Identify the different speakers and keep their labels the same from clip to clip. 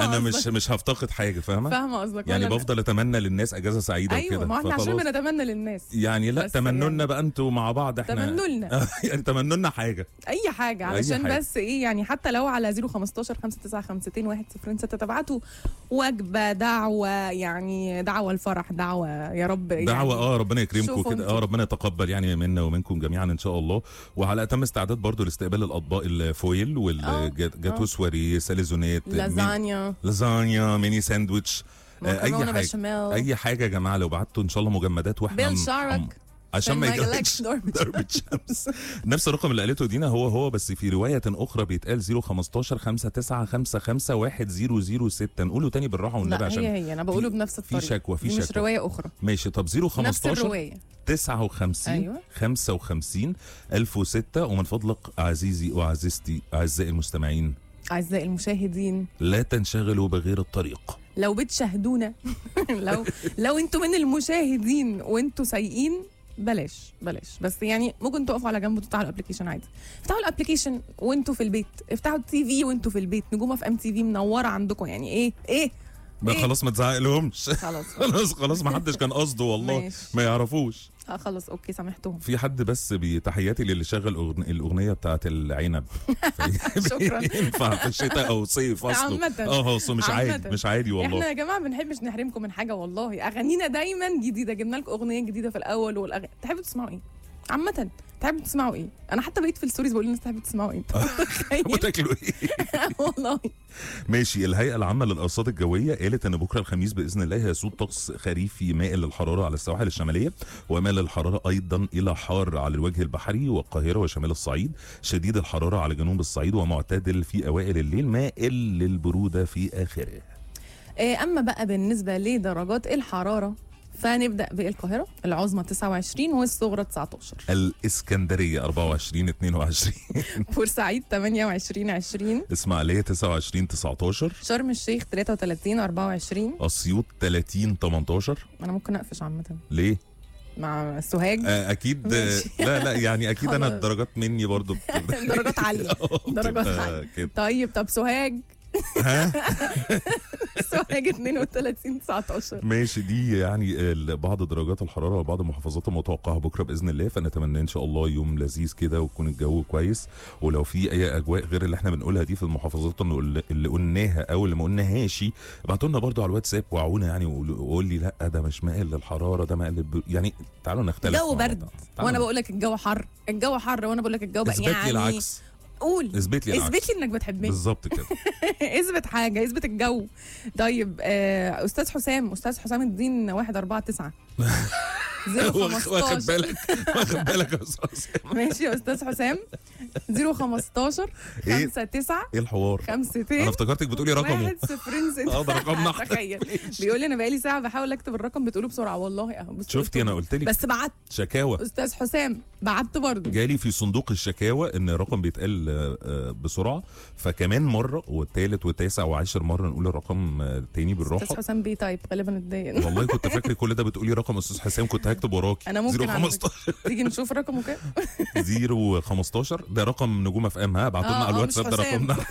Speaker 1: فاهمه
Speaker 2: انا مش
Speaker 1: قصدك.
Speaker 2: مش هفتقد حاجه فاهمه
Speaker 1: فاهمه قصدك
Speaker 2: يعني
Speaker 1: ولا-
Speaker 2: بفضل اتمنى للناس اجازه سعيده
Speaker 1: ايوه
Speaker 2: وكده
Speaker 1: ما احنا عشان
Speaker 2: فخلاص.
Speaker 1: بنتمنى للناس
Speaker 2: يعني لا
Speaker 1: بس
Speaker 2: تمنوا لنا
Speaker 1: يعني.
Speaker 2: بقى انتوا مع بعض احنا
Speaker 1: تمنوا لنا
Speaker 2: يعني تمنوا لنا حاجه
Speaker 1: اي حاجه علشان
Speaker 2: حاجة.
Speaker 1: بس ايه يعني حتى لو على 015 595 1 0 6 تبعتوا وجبه دعوه يعني دعوه الفرح دعوه يا رب
Speaker 2: دعوة
Speaker 1: يعني
Speaker 2: اه ربنا يكرمكم
Speaker 1: شوفوا
Speaker 2: كده
Speaker 1: انتوا.
Speaker 2: اه ربنا يتقبل يعني منا ومنكم جميعا ان شاء الله وعلى اتم استعداد برضو لاستقبال الاطباق الفويل والجاتو
Speaker 1: آه.
Speaker 2: سواري ساليزونات مين-
Speaker 1: لازانيا
Speaker 2: لازانيا ميني ساندويتش آه، اي
Speaker 1: مكرونه
Speaker 2: حاجه
Speaker 1: بشاميل
Speaker 2: اي حاجه يا جماعه لو بعتوا ان شاء الله مجمدات واحنا
Speaker 1: بيل
Speaker 2: م-
Speaker 1: شعرك
Speaker 2: م- عشان ما يجيلكش
Speaker 1: ضربة
Speaker 2: ضربة شمس نفس الرقم اللي قالته دينا هو هو بس في رواية أخرى بيتقال 015 5955 1006 نقوله تاني بالراحة والنبي
Speaker 1: لا
Speaker 2: عشان
Speaker 1: هي هي انا بقوله
Speaker 2: في-
Speaker 1: بنفس
Speaker 2: في
Speaker 1: الطريقه
Speaker 2: شكوى في
Speaker 1: دي مش
Speaker 2: شكوى
Speaker 1: روايه اخرى
Speaker 2: ماشي طب
Speaker 1: نفس
Speaker 2: 015
Speaker 1: الروايه
Speaker 2: 59
Speaker 1: أيوة.
Speaker 2: 55 1006 ومن فضلك عزيزي وعزيزتي أعزائي المستمعين
Speaker 1: اعزائي المشاهدين
Speaker 2: لا تنشغلوا بغير الطريق
Speaker 1: لو بتشاهدونا لو لو انتوا من المشاهدين وانتوا سايقين بلاش بلاش بس يعني ممكن تقفوا على جنب وتفتحوا الابلكيشن عادي افتحوا الابلكيشن وانتوا في البيت افتحوا التي في وانتوا في البيت نجومه في ام تي في منوره عندكم يعني ايه ايه
Speaker 2: ما
Speaker 1: إيه؟
Speaker 2: خلاص ما تزعق لهمش
Speaker 1: خلاص
Speaker 2: خلاص خلاص ما حدش كان قصده والله
Speaker 1: ماشي.
Speaker 2: ما يعرفوش
Speaker 1: اه خلاص اوكي سامحتهم
Speaker 2: في حد بس بتحياتي للي شغل أغن- الاغنيه بتاعت العنب
Speaker 1: شكراً.
Speaker 2: ينفع في الشتاء او صيف اصله
Speaker 1: عامة.
Speaker 2: اه اصله مش عادي
Speaker 1: عامة.
Speaker 2: مش عادي
Speaker 1: احنا
Speaker 2: والله
Speaker 1: يا جماعه ما بنحبش نحرمكم من حاجه والله اغانينا دايما جديده جبنا لكم اغنيه جديده في الاول والاغاني تحبوا تسمعوا ايه عامه تحبوا تسمعوا ايه انا حتى بقيت في الستوريز بقول للناس تحبوا تسمعوا ايه أنت متخيل؟
Speaker 2: وتاكلوا ايه
Speaker 1: والله
Speaker 2: ماشي الهيئه العامه للارصاد الجويه قالت ان بكره الخميس باذن الله هيسود طقس خريفي مائل للحراره على السواحل الشماليه ومائل للحراره ايضا الى حار على الوجه البحري والقاهره وشمال الصعيد شديد الحراره على جنوب الصعيد ومعتدل في اوائل الليل مائل للبروده في اخره
Speaker 1: آه، اما بقى بالنسبه لدرجات الحراره فنبدا بالقاهره العظمى 29 والصغرى 19
Speaker 2: الاسكندريه 24 22
Speaker 1: بورسعيد 28 20
Speaker 2: اسماعيليه 29 19
Speaker 1: شرم الشيخ 33 24
Speaker 2: اسيوط 30 18
Speaker 1: انا ممكن اقفش عامه
Speaker 2: ليه؟
Speaker 1: مع سوهاج
Speaker 2: آه اكيد
Speaker 1: ماشي.
Speaker 2: لا لا يعني اكيد انا
Speaker 1: خلاص.
Speaker 2: الدرجات مني برضو بت-
Speaker 1: درجات عاليه درجات
Speaker 2: بتبقى
Speaker 1: عاليه
Speaker 2: كده
Speaker 1: طيب طب سوهاج
Speaker 2: ها
Speaker 1: سوهاج 32 19
Speaker 2: ماشي دي يعني ال- بعض درجات الحراره وبعض المحافظات المتوقعه بكره باذن الله فنتمنى ان شاء الله يوم لذيذ كده ويكون الجو كويس ولو في اي اجواء غير اللي احنا بنقولها دي في المحافظات اللي اللي قلناها او اللي ما قلناهاش ابعتوا لنا برضو على الواتساب وعونا يعني وقولوا- وقول لي لا ده مش مائل للحراره ده مائل للب... يعني تعالوا نختلف
Speaker 1: الجو
Speaker 2: مع
Speaker 1: برد
Speaker 2: بعض. تعالوا
Speaker 1: وانا بقول لك الجو حر الجو حر وانا بقول لك الجو بقى
Speaker 2: اثبت
Speaker 1: يعني
Speaker 2: لي العكس
Speaker 1: قول
Speaker 2: اثبت لي العكس
Speaker 1: اثبت لي انك بتحبني
Speaker 2: بالظبط كده
Speaker 1: اثبت حاجه اثبت الجو طيب آه استاذ حسام استاذ حسام الدين 1 4 9
Speaker 2: واخد بالك واخد بالك يا استاذ
Speaker 1: ماشي يا استاذ حسام 015
Speaker 2: إيه؟
Speaker 1: 5 9
Speaker 2: ايه الحوار
Speaker 1: 5
Speaker 2: انا افتكرتك بتقولي رقمه
Speaker 1: واحد صفرين ستة
Speaker 2: اه ده رقمنا احنا
Speaker 1: تخيل بيقول لي انا بقالي ساعه بحاول اكتب الرقم بتقوله بسرعه والله اهو بص
Speaker 2: شفتي انا قلت لك
Speaker 1: بس بعت
Speaker 2: شكاوى
Speaker 1: استاذ حسام بعت برضه
Speaker 2: جالي في صندوق الشكاوى ان الرقم بيتقال آه، آه، بسرعه فكمان مره والثالث والتاسع وعاشر مره نقول الرقم آه، تاني
Speaker 1: استاذ
Speaker 2: بالراحه
Speaker 1: حسام بي تايب غالبا اتضايق
Speaker 2: والله كنت فاكر كل ده بتقولي رقم استاذ حسام كنت هكتب وراكي
Speaker 1: انا ممكن على
Speaker 2: 015
Speaker 1: تيجي نشوف رقمه كام
Speaker 2: 015 ده رقم نجومه في ام ها ابعتوا لنا
Speaker 1: آه،
Speaker 2: على
Speaker 1: آه،
Speaker 2: الواتساب
Speaker 1: مش
Speaker 2: ده
Speaker 1: حسام.
Speaker 2: رقمنا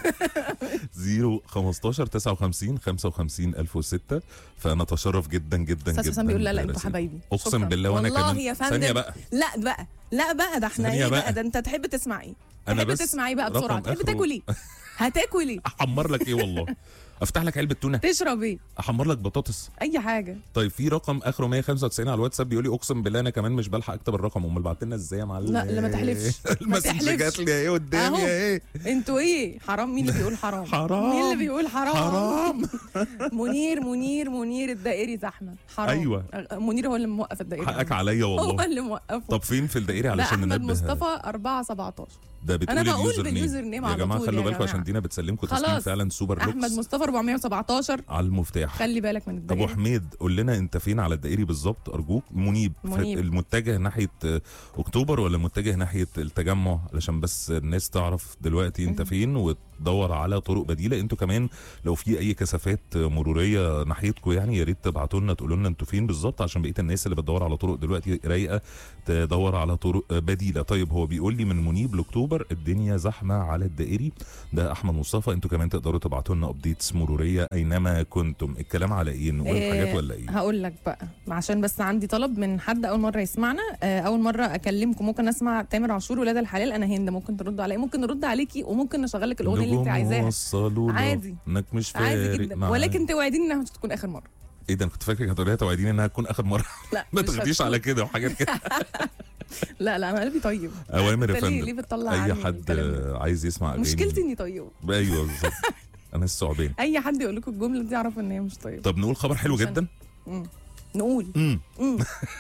Speaker 2: 015 59 55 1006 فانا اتشرف جدا جدا
Speaker 1: استاذ
Speaker 2: جدا
Speaker 1: حسام بيقول لا لا انتوا
Speaker 2: برسائل.
Speaker 1: حبايبي
Speaker 2: اقسم
Speaker 1: شكراً.
Speaker 2: بالله وانا
Speaker 1: والله
Speaker 2: كمان
Speaker 1: يا فندم
Speaker 2: ثانيه بقى
Speaker 1: لا بقى لا بقى ده احنا
Speaker 2: ثانية
Speaker 1: ايه
Speaker 2: بقى.
Speaker 1: بقى ده انت تحب تسمع ايه
Speaker 2: أنا
Speaker 1: تحب
Speaker 2: بس
Speaker 1: تسمع ايه بقى
Speaker 2: رقم
Speaker 1: بسرعه تحب
Speaker 2: آخره-
Speaker 1: تاكل ايه هتاكل ايه
Speaker 2: احمر لك ايه والله افتح لك علبه تونه
Speaker 1: تشرب ايه
Speaker 2: احمر لك بطاطس
Speaker 1: اي حاجه
Speaker 2: طيب في رقم اخره 195 على الواتساب بيقول لي اقسم بالله انا كمان مش بلحق اكتب الرقم امال بعت لنا ازاي يا معلم
Speaker 1: لا، لا، ما تحلفش. ما
Speaker 2: المسج
Speaker 1: تحلفش.
Speaker 2: جات لي ايه قدامي
Speaker 1: أهو.
Speaker 2: ايه
Speaker 1: انتوا ايه حرام مين اللي بيقول حرام
Speaker 2: حرام.
Speaker 1: مين اللي بيقول حرام
Speaker 2: حرام
Speaker 1: منير منير منير الدائري زحمه حرام
Speaker 2: أيوة.
Speaker 1: أه، منير هو اللي موقف الدائري
Speaker 2: حقك عليا
Speaker 1: هو
Speaker 2: والله
Speaker 1: اللي موقفه
Speaker 2: طب فين في الدائري
Speaker 1: لا
Speaker 2: علشان
Speaker 1: احمد
Speaker 2: ننبه
Speaker 1: مصطفى 4 17
Speaker 2: ده بتقول
Speaker 1: أنا بقول
Speaker 2: اليوزر
Speaker 1: باليوزر
Speaker 2: نيم
Speaker 1: نيم
Speaker 2: يا
Speaker 1: على
Speaker 2: جماعه
Speaker 1: طول
Speaker 2: خلوا
Speaker 1: يا
Speaker 2: بالكم عشان
Speaker 1: جماعة.
Speaker 2: دينا بتسلمكم تسليم
Speaker 1: خلاص.
Speaker 2: فعلا سوبر
Speaker 1: احمد
Speaker 2: لوكس
Speaker 1: مصطفى 417
Speaker 2: على المفتاح
Speaker 1: خلي بالك من
Speaker 2: ابو
Speaker 1: الدائري
Speaker 2: حميد قول لنا انت فين على الدائري بالظبط ارجوك منيب,
Speaker 1: منيب.
Speaker 2: المتجه ناحيه آه، اكتوبر ولا متجه ناحيه التجمع علشان بس الناس تعرف دلوقتي انت
Speaker 1: مم.
Speaker 2: فين بتدور على طرق بديله انتوا كمان لو في اي كثافات مروريه ناحيتكم يعني يا ريت تبعتوا لنا تقولوا لنا انتوا فين بالظبط عشان بقيه الناس اللي بتدور على طرق دلوقتي رايقه تدور على طرق بديله طيب هو بيقول لي من منيب لاكتوبر الدنيا زحمه على الدائري ده احمد مصطفى انتوا كمان تقدروا تبعتوا لنا ابديتس مروريه اينما كنتم الكلام على ايه نقول
Speaker 1: إيه،
Speaker 2: حاجات ولا ايه
Speaker 1: هقول لك بقى عشان بس عندي طلب من حد اول مره يسمعنا آه، اول مره اكلمكم ممكن اسمع تامر عاشور ولاد الحلال انا هند ممكن ترد عليا ممكن نرد عليكي وممكن نشغل لك الاغنيه اللي انت
Speaker 2: نجوم
Speaker 1: عايزاها
Speaker 2: وصلوا له
Speaker 1: عادي.
Speaker 2: انك مش فارق
Speaker 1: عادي جدا
Speaker 2: معايا.
Speaker 1: ولكن توعديني انها مش تكون اخر مره
Speaker 2: ايه ده انا كنت فاكرك هتقولي توعديني انها تكون اخر مره
Speaker 1: لا
Speaker 2: ما
Speaker 1: مش
Speaker 2: تاخديش
Speaker 1: هتكون.
Speaker 2: على كده وحاجات كده
Speaker 1: لا لا انا قلبي طيب
Speaker 2: اوامر يا
Speaker 1: انت ليه
Speaker 2: فندم
Speaker 1: ليه بتطلع
Speaker 2: اي
Speaker 1: عني
Speaker 2: حد
Speaker 1: الكلام ده؟
Speaker 2: عايز يسمع اغاني
Speaker 1: مشكلتي اني طيب
Speaker 2: ايوه بالظبط انا الثعبان
Speaker 1: اي حد يقول لكم الجمله دي اعرف ان هي مش طيب
Speaker 2: طب نقول خبر حلو
Speaker 1: عشان-
Speaker 2: جدا
Speaker 1: مم. نقول
Speaker 2: امم
Speaker 1: مم.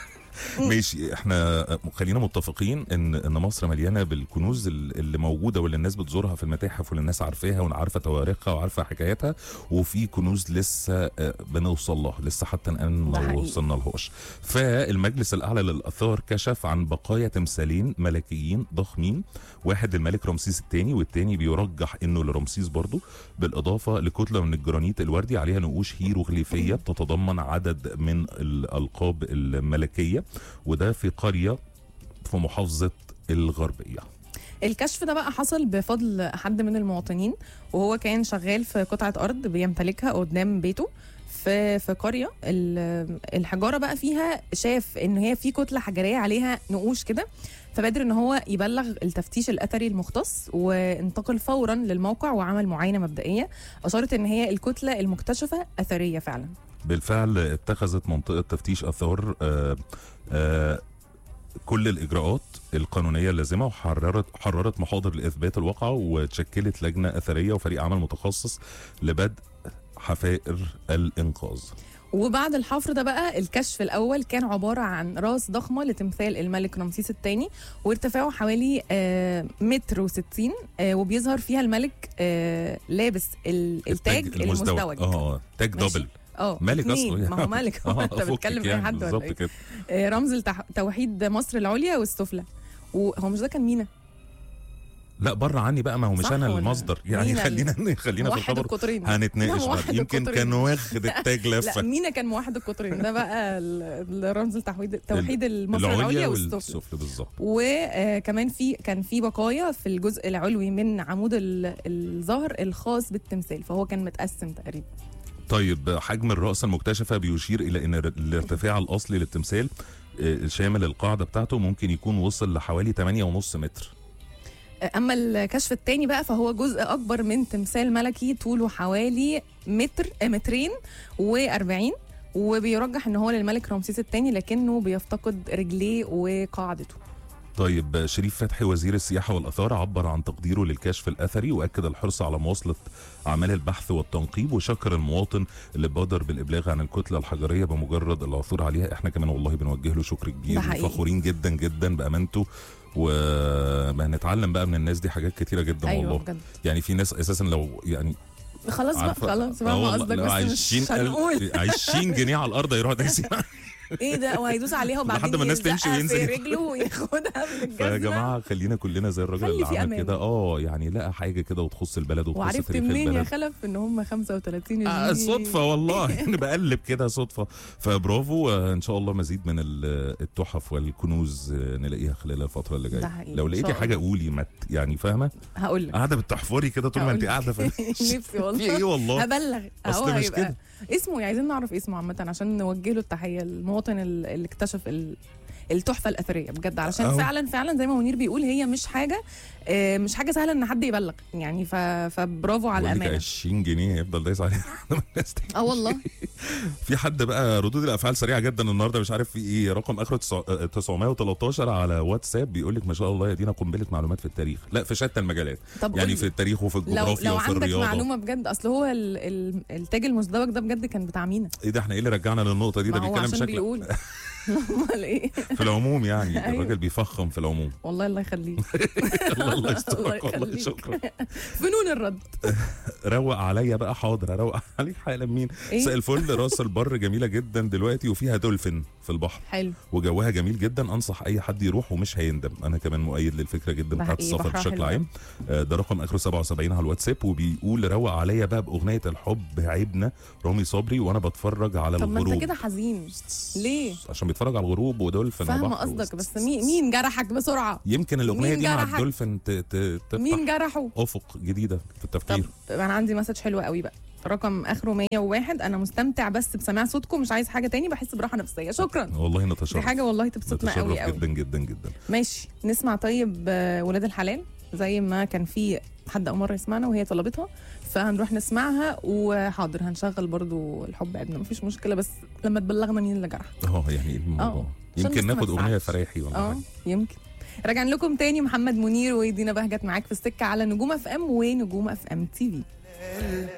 Speaker 2: ماشي احنا خلينا متفقين ان ان مصر مليانه بالكنوز ال- اللي موجوده واللي الناس بتزورها في المتاحف واللي الناس عارفاها وعارفه تواريخها وعارفه حكاياتها وفي كنوز لسه آه، بنوصل لها لسه حتى الان
Speaker 1: ده
Speaker 2: ما
Speaker 1: حقيقي.
Speaker 2: وصلنا لهاش فالمجلس الاعلى للاثار كشف عن بقايا تمثالين ملكيين ضخمين واحد للملك رمسيس الثاني والثاني بيرجح انه لرمسيس برضه بالاضافه لكتله من الجرانيت الوردي عليها نقوش هيروغليفيه بتتضمن عدد من الالقاب الملكيه وده في قريه في محافظه الغربيه
Speaker 1: الكشف ده بقى حصل بفضل حد من المواطنين وهو كان شغال في قطعه ارض بيمتلكها قدام بيته في في قريه ال- الحجاره بقى فيها شاف ان هي في كتله حجريه عليها نقوش كده فبادر ان هو يبلغ التفتيش الاثري المختص وانتقل فورا للموقع وعمل معاينه مبدئيه اشارت ان هي الكتله المكتشفه اثريه فعلا
Speaker 2: بالفعل اتخذت منطقه تفتيش اثار آه آه كل الاجراءات القانونيه اللازمه وحررت حررت محاضر لاثبات الواقعه وتشكلت لجنه اثريه وفريق عمل متخصص لبدء حفائر الانقاذ
Speaker 1: وبعد الحفر ده بقى الكشف الاول كان عباره عن راس ضخمه لتمثال الملك رمسيس الثاني وارتفاعه حوالي آه، متر وستين آه، وبيظهر فيها الملك آه، لابس ال- التاج المزدوج
Speaker 2: اه تاج
Speaker 1: ماشي.
Speaker 2: دبل
Speaker 1: اه
Speaker 2: ملك
Speaker 1: اتنين.
Speaker 2: اصلا
Speaker 1: ما هو ملك هو
Speaker 2: آه،
Speaker 1: انت
Speaker 2: أفكك
Speaker 1: بتتكلم اي
Speaker 2: يعني،
Speaker 1: حد ولا
Speaker 2: بالظبط
Speaker 1: ايه
Speaker 2: كده
Speaker 1: آه، رمز التح... توحيد مصر العليا والسفلى وهو مش ده كان مينا
Speaker 2: لا بره عني بقى ما هو مش
Speaker 1: صح
Speaker 2: انا
Speaker 1: ولا؟
Speaker 2: المصدر يعني
Speaker 1: مين ال-
Speaker 2: خلينا خلينا في
Speaker 1: موحد
Speaker 2: الخبر
Speaker 1: القطرين
Speaker 2: هنتناقش
Speaker 1: لا، موحد
Speaker 2: بعد. يمكن
Speaker 1: القطرين.
Speaker 2: كان واخد التاج
Speaker 1: لا
Speaker 2: لفه
Speaker 1: مينا كان موحد القطرين ده بقى ال- الرمز التوحيد توحيد مصر العليا والسفلى
Speaker 2: والسفلى بالظبط
Speaker 1: وكمان في كان في بقايا في الجزء العلوي من عمود ال- الظهر الخاص بالتمثال فهو كان متقسم تقريبا
Speaker 2: طيب حجم الرأس المكتشفة بيشير إلى أن الارتفاع الأصلي للتمثال آه، شامل القاعدة بتاعته ممكن يكون وصل لحوالي 8.5 متر
Speaker 1: اما الكشف الثاني بقى فهو جزء اكبر من تمثال ملكي طوله حوالي متر آه، مترين و40 وبيرجح ان هو للملك رمسيس الثاني لكنه بيفتقد رجليه وقاعدته
Speaker 2: طيب شريف فتحي وزير السياحة والأثار عبر عن تقديره للكشف الأثري وأكد الحرص على مواصلة أعمال البحث والتنقيب وشكر المواطن اللي بادر بالإبلاغ عن الكتلة الحجرية بمجرد العثور عليها احنا كمان والله بنوجه له شكر
Speaker 1: ده
Speaker 2: كبير
Speaker 1: حقيقي.
Speaker 2: وفخورين جدا جدا بأمانته وهنتعلم بقى من الناس دي حاجات كتيرة جدا
Speaker 1: ايوه
Speaker 2: والله
Speaker 1: بجد
Speaker 2: يعني في ناس اساسا لو يعني
Speaker 1: خلاص بقى
Speaker 2: عارفة-
Speaker 1: خلاص
Speaker 2: آه
Speaker 1: بقى ما
Speaker 2: والله،
Speaker 1: قصدك
Speaker 2: لو
Speaker 1: بس
Speaker 2: عايشين
Speaker 1: مش هنقول
Speaker 2: 20 جنيه على الارض يروحوا دايسين
Speaker 1: ايه ده وهيدوس عليها وبعدين
Speaker 2: لحد ما الناس
Speaker 1: يلزقها
Speaker 2: تمشي وينزل
Speaker 1: في
Speaker 2: ياخد.
Speaker 1: رجله وياخدها من الجزمه
Speaker 2: فيا جماعه خلينا كلنا زي الراجل
Speaker 1: خلي
Speaker 2: اللي
Speaker 1: في
Speaker 2: عمل
Speaker 1: أمان.
Speaker 2: كده اه يعني لقى حاجه كده وتخص البلد وتخص
Speaker 1: وعرفت
Speaker 2: تاريخ
Speaker 1: منين يا
Speaker 2: البلد
Speaker 1: خلف ان هم 35 جنيه
Speaker 2: آه صدفة والله يعني بقلب كده صدفة فبرافو آه، ان شاء الله مزيد من ال- التحف والكنوز آه، نلاقيها خلال الفترة اللي
Speaker 1: ده
Speaker 2: جايه
Speaker 1: حقيقي.
Speaker 2: لو
Speaker 1: إن
Speaker 2: لقيتي
Speaker 1: شاء
Speaker 2: حاجة قولي ما ت- يعني فاهمة
Speaker 1: هقول لك
Speaker 2: قاعدة بتحفري كده طول ما انت
Speaker 1: هقول
Speaker 2: قاعدة في
Speaker 1: نفسي
Speaker 2: في
Speaker 1: والله
Speaker 2: ايه والله
Speaker 1: هبلغ
Speaker 2: أصل
Speaker 1: هو
Speaker 2: مش
Speaker 1: هيبقى-
Speaker 2: كده.
Speaker 1: اسمه عايزين نعرف اسمه عامة عشان نوجه له التحية المواطن ال- اللي اكتشف ال- التحفة الأثرية بجد علشان
Speaker 2: أهو.
Speaker 1: فعلا فعلا زي ما منير بيقول هي مش حاجة آه، مش حاجة سهلة إن حد يبلغ يعني ف... فبرافو على
Speaker 2: بقول لك
Speaker 1: الأمانة
Speaker 2: 20 جنيه يفضل دايس عليها لحد ما الناس تمشي.
Speaker 1: اه والله
Speaker 2: في حد بقى ردود الافعال سريعه جدا النهارده مش عارف في ايه رقم اخره تسع- آه، 913 على واتساب بيقول لك ما شاء الله يا دينا قنبله معلومات في التاريخ لا في شتى المجالات
Speaker 1: طب
Speaker 2: يعني
Speaker 1: قولي.
Speaker 2: في التاريخ وفي
Speaker 1: لو
Speaker 2: الجغرافيا
Speaker 1: لو
Speaker 2: وفي
Speaker 1: عندك
Speaker 2: الرياضه
Speaker 1: معلومة بجد أصل هو ال... ال... التاج المزدوج ده بجد كان بتاع مينا
Speaker 2: ايه ده احنا ايه اللي رجعنا للنقطه دي
Speaker 1: ما
Speaker 2: ده
Speaker 1: هو
Speaker 2: بيتكلم
Speaker 1: عشان
Speaker 2: بشكل
Speaker 1: بيقول امال ايه
Speaker 2: في العموم يعني
Speaker 1: أيوة.
Speaker 2: الراجل بيفخم في العموم
Speaker 1: والله الله يخليك
Speaker 2: الله
Speaker 1: الله
Speaker 2: يسترك والله
Speaker 1: يخليك.
Speaker 2: شكرا
Speaker 1: فنون الرد
Speaker 2: روق عليا بقى حاضر اروق عليك حالا مين
Speaker 1: إيه؟
Speaker 2: مساء الفل راس البر جميله جدا دلوقتي وفيها دولفين في البحر
Speaker 1: حلو
Speaker 2: وجوها جميل جدا انصح اي حد يروح ومش هيندم انا كمان مؤيد للفكره جدا
Speaker 1: ده
Speaker 2: بتاعت
Speaker 1: حقيقي،
Speaker 2: السفر
Speaker 1: بحرها
Speaker 2: بشكل
Speaker 1: حلو
Speaker 2: عام آه، ده رقم اخره 77 على الواتساب وبيقول روق عليا بقى باغنيه الحب عيبنا رامي صبري وانا بتفرج على
Speaker 1: طب ما انت
Speaker 2: الغروب
Speaker 1: كده حزين ليه
Speaker 2: عشان بيتفرج على الغروب ودولفين
Speaker 1: فاهمه
Speaker 2: وبحر
Speaker 1: قصدك بس مين مين جرحك بسرعه
Speaker 2: يمكن الاغنيه
Speaker 1: مين
Speaker 2: دي مع
Speaker 1: جرحك؟
Speaker 2: الدولفين ت- ت-
Speaker 1: مين
Speaker 2: تفتح
Speaker 1: جرحه
Speaker 2: افق جديده في
Speaker 1: طب
Speaker 2: التفكير
Speaker 1: انا عندي مسج حلوه قوي بقى رقم اخره 101 انا مستمتع بس بسماع صوتكم مش عايز حاجه تاني بحس براحه نفسيه شكرا
Speaker 2: والله
Speaker 1: دي
Speaker 2: نتشرف
Speaker 1: حاجه والله تبسطنا قوي
Speaker 2: نتشرف
Speaker 1: قوي
Speaker 2: جدا جدا جدا
Speaker 1: ماشي نسمع طيب آه، ولاد الحلال زي ما كان في حد اول مره يسمعنا وهي طلبتها فهنروح نسمعها وحاضر هنشغل برضو الحب عيبنا مفيش مشكله بس لما تبلغنا مين اللي جرح
Speaker 2: اه يعني الموضوع
Speaker 1: آه، عشان
Speaker 2: يمكن
Speaker 1: بس ما
Speaker 2: ناخد اغنيه
Speaker 1: تزعلش.
Speaker 2: فريحي ولا
Speaker 1: اه
Speaker 2: حاجه
Speaker 1: يمكن راجعين لكم تاني محمد منير ودينا بهجت معاك في السكه على نجوم اف ام ونجوم اف ام تي في